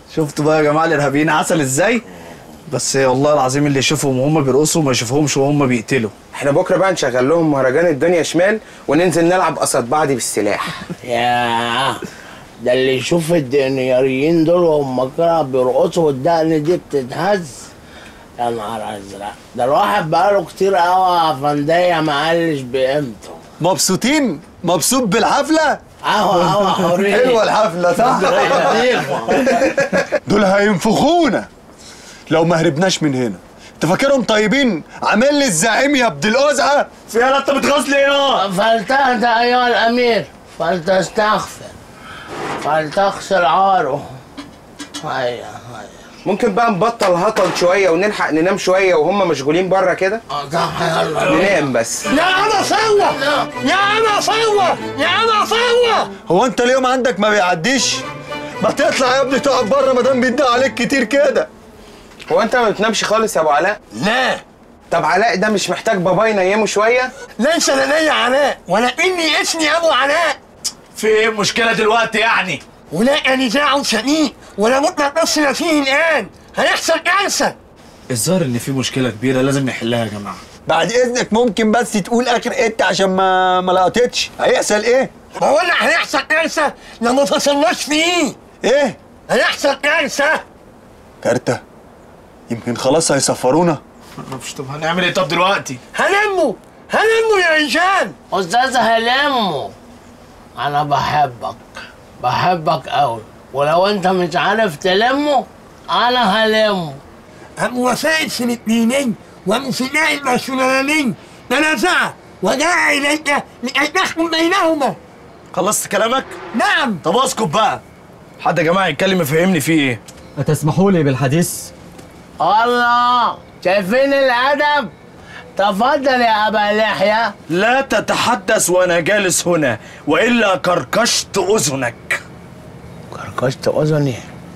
شفتوا بقى يا جماعه الارهابيين عسل ازاي بس والله العظيم اللي يشوفهم وهم بيرقصوا ما يشوفهمش وهم بيقتلوا احنا بكره بقى نشغل لهم مهرجان الدنيا شمال وننزل نلعب قصاد بعض بالسلاح ياه ده اللي يشوف الدنياريين دول وهم كده بيرقصوا والدقن دي بتتهز يا نهار ازرق ده الواحد بقاله كتير قوي يا فندية ما قالش بقيمته مبسوطين مبسوط بالحفله قهوة قهوة حرية حلوه الحفله صح دول هينفخونا لو ما هربناش من هنا انت فاكرهم طيبين عامل لي الزعيم يا ابن القزعه فيها انت بتغزل ايه فلتهدى ايها الامير فلتستغفر فلتغسل عاره هيا هيا ممكن بقى نبطل هطل شويه ونلحق ننام شويه وهم مشغولين بره كده اه صح يلا ننام بس يا انا صوة يا انا صوة يا انا صوة هو انت اليوم عندك ما بيعديش ما تطلع يا ابني تقعد بره ما دام بيدق عليك كتير كده هو انت ما بتنامش خالص يا ابو علاء لا طب علاء ده مش محتاج بابا ينيمه شويه ليس لدي علاء ولكني اسمي ابو علاء في ايه مشكله دلوقتي يعني ولا نزاع شديد ولا بد ان نصل فيه الان هيحصل كارثه الظاهر ان في مشكله كبيره لازم نحلها يا جماعه بعد اذنك ممكن بس تقول اخر انت عشان ما ما لقطتش هيحصل ايه بقول لك هيحصل كارثه لو ما فصلناش فيه ايه هيحصل كارثه كارتة يمكن خلاص هيسفرونا معرفش طب هنعمل ايه طب دلوقتي هلموا هلموا يا رجال استاذ هلمو انا بحبك بحبك قوي ولو انت مش عارف تلمه انا هلمه أبو وفاء الفلبيني ومسناء البرشلوني تنازعا وجاء إليك لكي تحكم بينهما خلصت كلامك نعم طب اسكت بقى حد يا جماعه يتكلم يفهمني فيه ايه أتسمحوا لي بالحديث؟ الله شايفين الادب تفضل يا ابا لحية لا تتحدث وانا جالس هنا والا كركشت اذنك كركشت اذني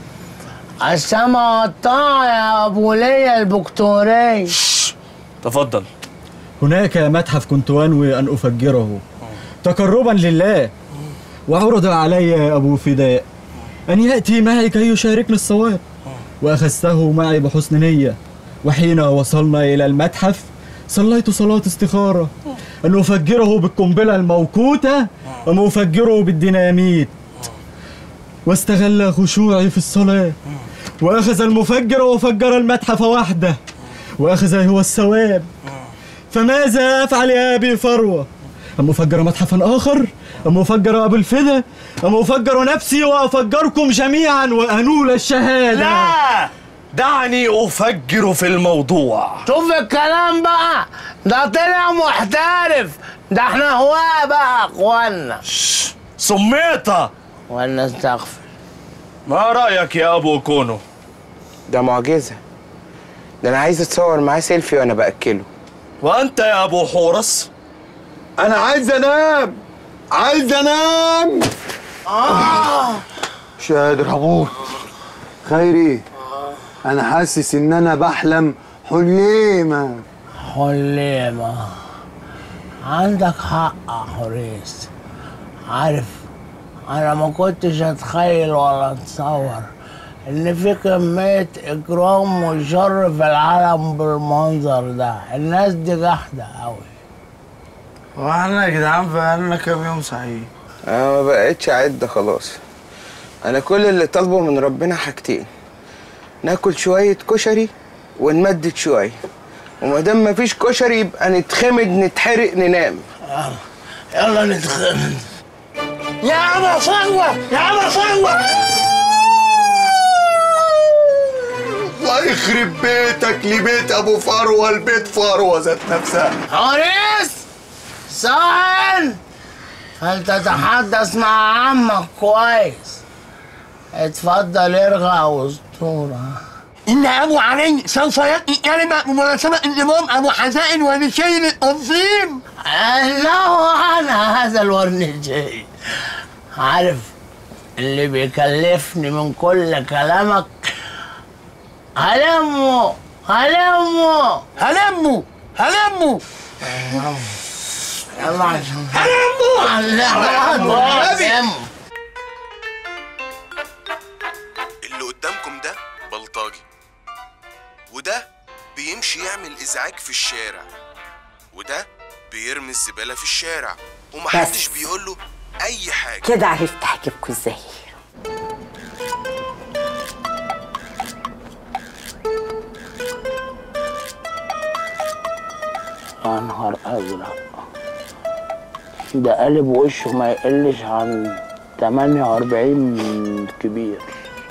السما والطاعة يا ابو ليا البكتوري تفضل هناك متحف كنت أنوي أن أفجره تقربا لله وعرض علي أبو فداء أن يأتي معي كي يشاركني الصواب وأخذته معي بحسن نية وحين وصلنا إلى المتحف صليت صلاة استخارة أن أفجره بالقنبلة الموقوتة أم أفجره بالديناميت واستغل خشوعي في الصلاة وأخذ المفجر وفجر المتحف وحده وأخذ هو الثواب فماذا أفعل يا أبي فروة؟ أم أفجر متحفا آخر؟ أم أفجر أبو الفدا؟ أم أفجر نفسي وأفجركم جميعا وأنول الشهادة؟ لا دعني افجر في الموضوع شوف الكلام بقى ده طلع محترف ده احنا هواة بقى يا اخوانا سميتها ولنستغفر ما رايك يا ابو كونو ده معجزه ده انا عايز اتصور معاه سيلفي وانا باكله وانت يا ابو حورس انا عايز انام عايز انام مش قادر هموت خيري انا حاسس ان انا بحلم حليمه حليمة عندك حق يا حريس عارف انا ما كنتش اتخيل ولا اتصور ان في كمية اجرام وشر في العالم بالمنظر ده الناس دي جحدة قوي واحنا يا جدعان بقالنا كام يوم صحيح انا ما بقتش اعد خلاص انا كل اللي طالبه من ربنا حاجتين ناكل شويه كشري ونمدد شويه وما دام مفيش كشري يبقى نتخمد نتحرق ننام يلا ندخل يا أبا فروة يا أبا فروة الله يخرب بيتك لبيت ابو فروه البيت فروه ذات نفسها حريس صاحن هل تتحدث مع عمك كويس اتفضل ارغى اسطورة إن أبو علي سوف يأتي كلمة بمناسبة الإمام أبو حزائن ونشير التنظيم الله عنها هذا الورنيجي عارف اللي بيكلفني من كل كلامك هلمه هلمه هلموا هلموا يلا عشان هلموا هلمه اللي قدامكم بيمشي يعمل ازعاج في الشارع وده بيرمي الزباله في الشارع ومحدش بيقول له اي حاجه كده عرفت احجبكوا ازاي يا نهار ازرق ده قلب وشه ما يقلش عن 48 كبير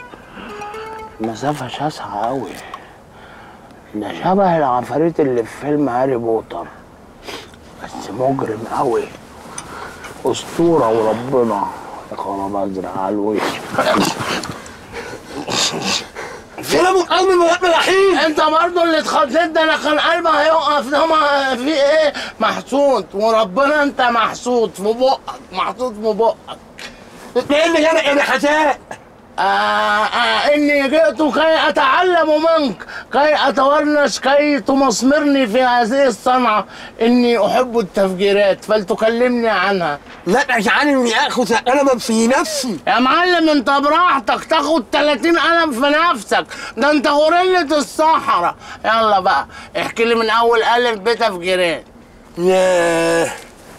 مسافة شاسعة أوي ده شبه العفاريت اللي في فيلم هاري بوتر بس مجرم أوي أسطورة وربنا يا خراب أزرق على الوش سلام القوم المواد الرحيم انت برضه اللي اتخضيت ده انا كان قلبي هيقف ده ما في ايه محسود وربنا انت محسود في بقك محسود في بقك ايه اللي انا انا حساء آه آه إني جئت كي أتعلم منك كي أتورنش كي تمسمرني في هذه الصنعة إني أحب التفجيرات فلتكلمني عنها لا تجعلني اخذ قلما في نفسي يا معلم انت براحتك تاخد 30 قلم في نفسك ده انت غوريلة الصحراء يلا بقى احكي لي من اول الف ب تفجيرات ياه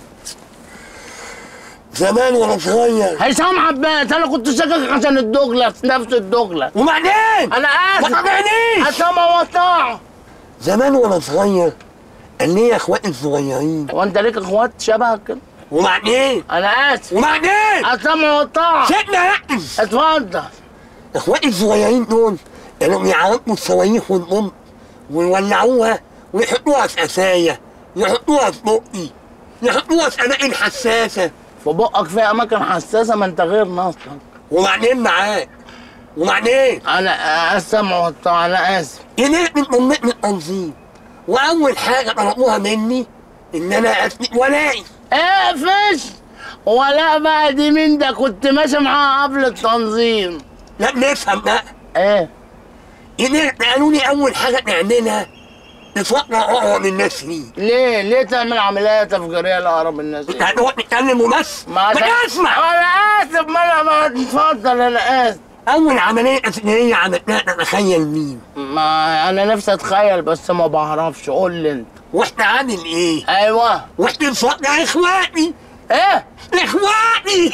زمان وانا صغير هيثم عباس انا كنت ساكت عشان الدجلة في نفس الدجلة وبعدين انا اسف ما تقاطعنيش. اسامة وطاعة زمان وانا صغير كان ليا اخواتي الصغيرين وانت ليك اخوات شبهك كده وبعدين انا اسف وبعدين اسامة وطاعة سيبنا ركز اتفضل اخواتي الصغيرين دول كانوا بيعرفوا الصواريخ والبوم ويولعوها ويحطوها في قفايا يحطوها في بقي يحطوها في اماكن حساسه في بقك في اماكن حساسة ما انت غير ناصلك وبعدين معاك وبعدين انا اسامة وطاعة انا اسف قلقت من أمة التنظيم واول حاجه طلبوها مني ان انا اثبت ولائي اقفش ولا بقى دي مين ده كنت ماشي معاها قبل التنظيم لا نفهم بقى ايه قلقت قالوا لي اول حاجه نعملها نفكر اقرب الناس ليه ليه ليه تعمل عمليه تفجيريه لاقرب الناس انت هتقعد تتكلم وبس ما ما ده- تسمع انا اسف ما انا ما اتفضل انا اسف اول عمليه تفجيريه عملتها تتخيل مين ما انا نفسي اتخيل بس ما بعرفش قول لي انت واحنا عامل ايه ايوه واحنا نفكر اخواتي ايه اخواتي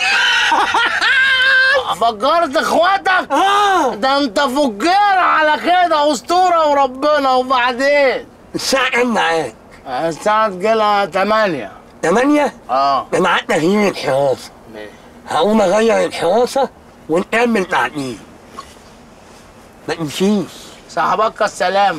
فجرت اخواتك اه ده انت فجار على كده اسطوره وربنا وبعدين الساعه كام معاك الساعه تجيلها 8 8 اه ده معاك تغيير الحراسه هقوم اغير الحراسه ونكمل بعدين ما تمشيش صاحبك السلامة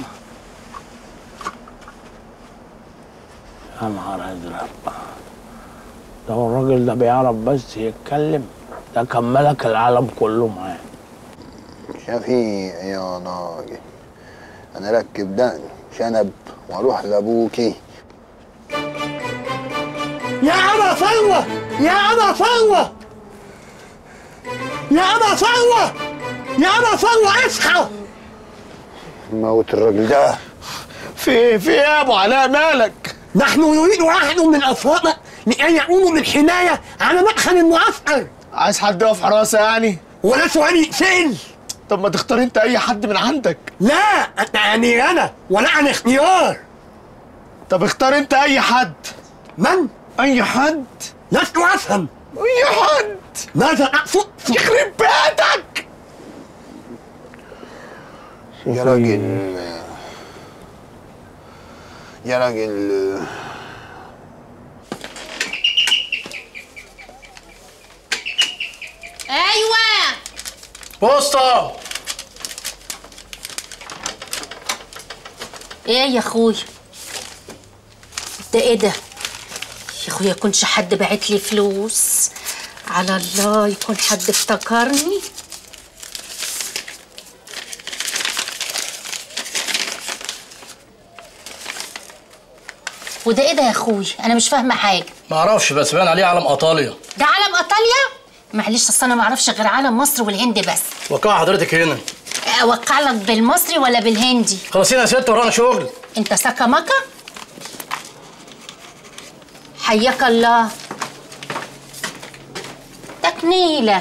يا نهار ازرق ده هو الراجل ده بيعرف بس يتكلم ده كان ملك العالم كله معاه شفيق يا راجل انا اركب دقن شنب واروح لابوكي يا ابا ثروه يا ابا ثروه يا ابا ثروه يا ابا ثروه اصحى موت الراجل ده في في يا ابو علاء مالك نحن نريد واحد من افرادنا لكي يقوموا بالحمايه على مدخل المعسكر عايز حد يقف حراسه يعني ولا سؤال يتسال طب ما تختار انت اي حد من عندك لا انت يعني انا ولا عن اختيار طب اختار انت اي حد من اي حد لست افهم اي حد ماذا اقصد يخرب بيتك يا راجل يا راجل ايوه بوسطة ايه يا اخويا ده ايه ده يا اخويا يكونش حد بعت لي فلوس على الله يكون حد افتكرني وده ايه ده يا اخويا انا مش فاهمه حاجه ما اعرفش بس باين عليه علم ايطاليا ده علم ايطاليا معلش اصل انا ما اعرفش غير علم مصر والهند بس وقع حضرتك هنا اوقع لك بالمصري ولا بالهندي خلاصين يا ست ورانا شغل انت ساكا مكا حياك الله تكنيلة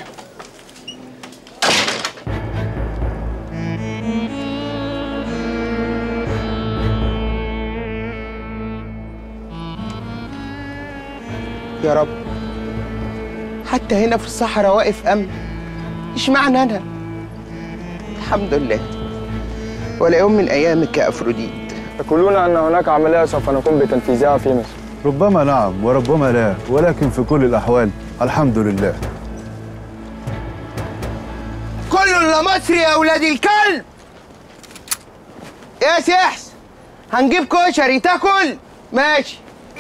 يا رب حتى هنا في الصحراء واقف امن اشمعنى انا الحمد لله ولا يوم من ايامك يا افروديت يقولون ان هناك عمليه سوف نقوم بتنفيذها في مصر ربما نعم وربما لا ولكن في كل الأحوال الحمد لله كل الا مصري يا اولاد الكلب يا سحس هنجيب كشري تاكل ماشي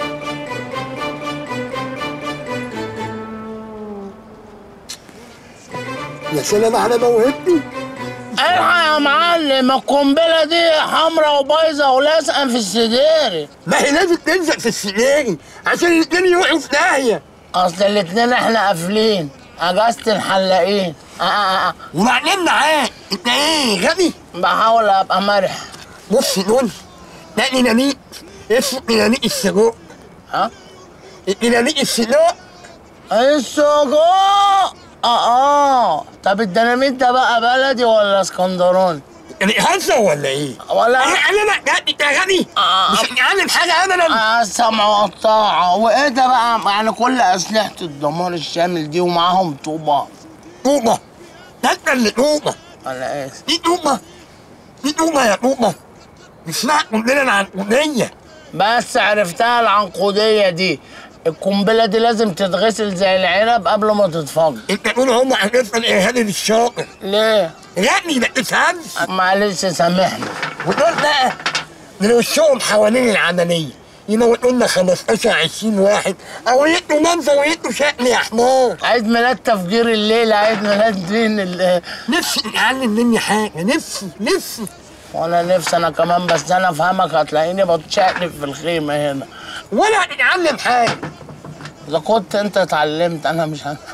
يا سلام على موهبتي الحق يا معلم القنبله دي حمرا وبايظه ولازقه في السداري ما هي لازم تلزق في السنين عشان الاتنين يروحوا في داهيه اصل الاتنين احنا قافلين اجازة الحلاقين آه آه آه. وبعدين معاك انت ايه غبي بحاول ابقى مرح بص دول ده ديناميت اسمه ديناميت السجق ها الديناميت السجق السجق اه اه طب الديناميت ده بقى بلدي ولا اسكندراني؟ يعني هزه ولا ايه؟ ولا انا انا لا انت غبي مش هتعلم حاجه ابدا آه السمع والطاعة وايه ده بقى يعني كل اسلحة الدمار الشامل دي ومعاهم طوبة طوبه ده انت اللي طوبه ولا ايه؟ دي طوبه دي طوبه يا طوبه اسمها قنبله العنقوديه بس عرفتها العنقودية دي القنبلة دي لازم تتغسل زي العنب قبل ما تتفجر انت تقول هم عرفنا الارهابي بالشاطر ليه؟ غني ما تفهمش معلش سامحني ودول بقى من وشهم حوالين العمليه يموتوا لنا 15 20 واحد او يدوا منظر ويدوا شكل يا حمار عيد ميلاد تفجير الليل عيد ميلاد دين ال نفسي تتعلم مني حاجه نفسي نفسي وانا نفسي انا كمان بس انا افهمك هتلاقيني بتشقلب في الخيمة هنا ولا هتتعلم حاجه اذا كنت انت اتعلمت انا مش هن...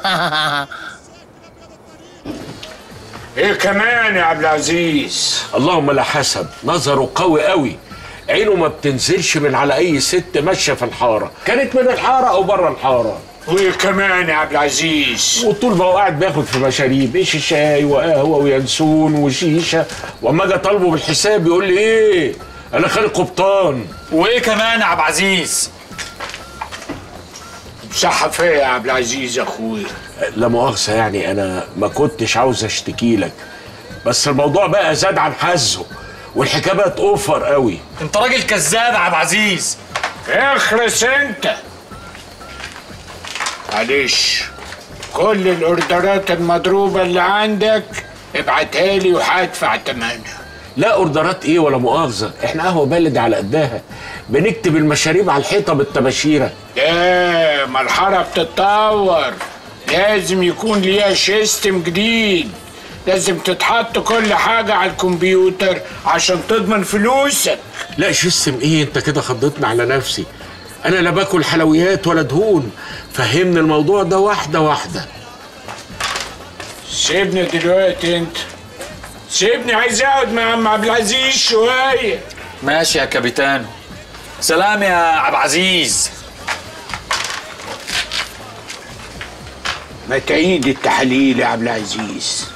ايه كمان يا عبد العزيز اللهم لا حسب نظره قوي قوي عينه ما بتنزلش من على اي ست ماشيه في الحاره كانت من الحاره او بره الحاره وايه كمان يا عبد العزيز وطول ما هو قاعد بياخد في مشاريب ايش شاي وقهوه وينسون وشيشه واما اجي اطالبه بالحساب يقول لي ايه انا خالق قبطان وايه كمان يا عبد العزيز صح فيا يا عبد العزيز يا اخويا لا مؤاخذه يعني انا ما كنتش عاوز اشتكي لك بس الموضوع بقى زاد عن حزه والحكايه بقت اوفر قوي انت راجل كذاب يا عبد العزيز اخرس انت معلش كل الاوردرات المضروبه اللي عندك ابعتها لي وهدفع تمنها لا اوردرات ايه ولا مؤاخذه احنا قهوه بلد على قدها بنكتب المشاريب على الحيطه بالطباشيره لا ما الحاره بتتطور لازم يكون ليها سيستم جديد لازم تتحط كل حاجة على الكمبيوتر عشان تضمن فلوسك لا شسم ايه انت كده خضتني على نفسي انا لا باكل حلويات ولا دهون فهمني الموضوع ده واحده واحده سيبني دلوقتي انت سيبني عايز اقعد مع عم عبد العزيز شوية ماشي يا كابيتانو سلام يا عبد العزيز ما تعيد التحاليل يا عبد العزيز